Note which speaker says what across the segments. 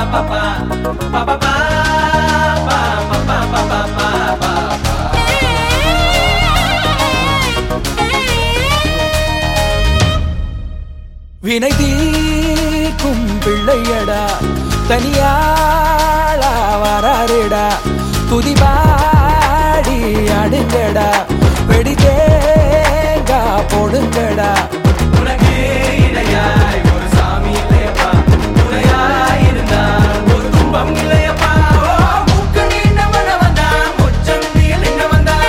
Speaker 1: வினை தீர்க்கும் பிள்ளையடா தனியாளா வராருடா துதிபாடி அடுங்கடா வெடி தேங்கா போடுங்கடா
Speaker 2: உனக்கு இணையாய் ஒரு சாமி இல்லையப்பா துணையாய் இருந்தால் ஒரு துன்பம் இல்லையப்பா ஓ, மூக்கு நீண்ட மழை வந்தா முச்சம் நீள் நின்று வந்தா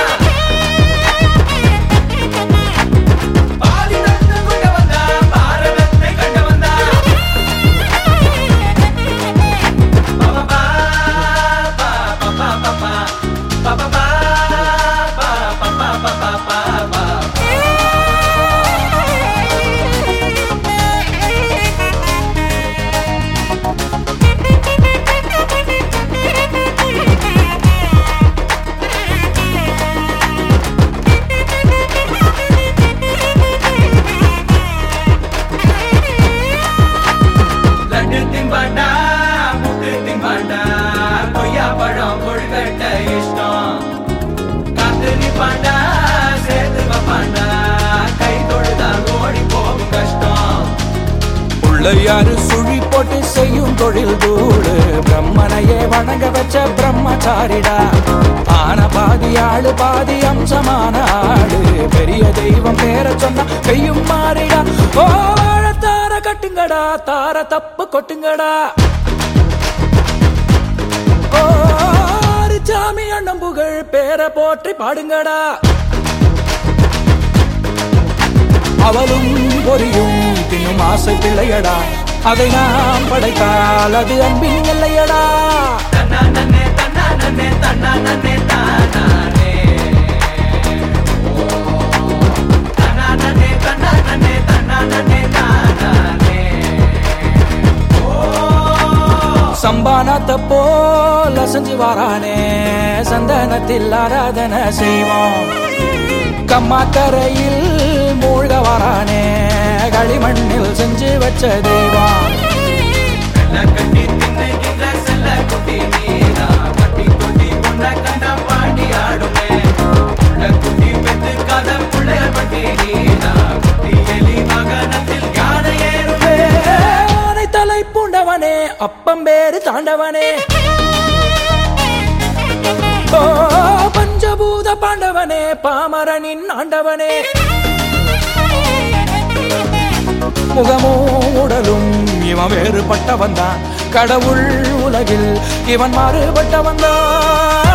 Speaker 2: பாதி தந்து கொண்ட வந்தா பாரதத்தை கண்ட வந்தா பாபா பா பா பா பா பா பா பா பா பா பா பா பா பா லட்டு திம்பாண்டா முட்டு திம்பாண்டா கொய்யா பழம் கொழுக்கட்ட இஷ்டம் காத்து நிப்பாண்டா சேர்த்து வைப்பாண்டா கை தொழுதா ஓடி போகும் கஷ்டம்
Speaker 1: பிள்ளையாரு சுழி போட்டு செய்யும் தொழில் தூடு பிரம்மனையே வணங்க வச்ச பிரம்மச்சாரிடா ஆன பாதி ஆளு பாதி அம்சமான ஆளு பெரிய தெய்வம் பேர சொன்னா பெய்யும் மாறிடா ஓ வாழத்தார கட்டுங்கடா தார தப்பு கொட்டுங்கடா ஓ சாமி அண்ணன் புகழ் பேரை போற்றி பாடுங்கடா அவளும் பொரியும் தின்னும் ஆசை பிள்ளையடா அதை நாம் படைத்தால் அது அன்பின் எல்லையடா
Speaker 2: தன்னா நன்னே தன்னா நன்னே தன்னா நன்னே தானானே தன்னா நன்னே தன்னா நன்னே தன்னா நன்னே தானானே
Speaker 1: சம்பானத்தை போல செஞ்சு வாரானே சந்தனத்தில் ஆராதனை செய்வோம் கம்மாக்கரையில் மூழ்க வாரானே களிமண்ணில் செஞ்சு வச்ச தெய்வம்
Speaker 2: வெள்ள கட்டி தின்னுகின்ற செல்ல குட்டி நீரா கட்டி கொட்டி பொண்ண கண்ட பாண்டி ஆடுமே உள்ள குட்டி பெத்து கதை புள்ளைய பட்டி நீரா குட்டி எலி மகனத்தில் யானை ஏறுமே
Speaker 1: ஆனை தலை பூண்டவனே அப்பம் பேரு தாண்டவனே ஓ பஞ்சபூத பாண்டவனே பாமரனின் ஆண்டவனே முகமும் உடலும் இவன் வேறுபட்டவன் தான் கடவுள் உலகில் இவன் மாறுபட்டவன் தான்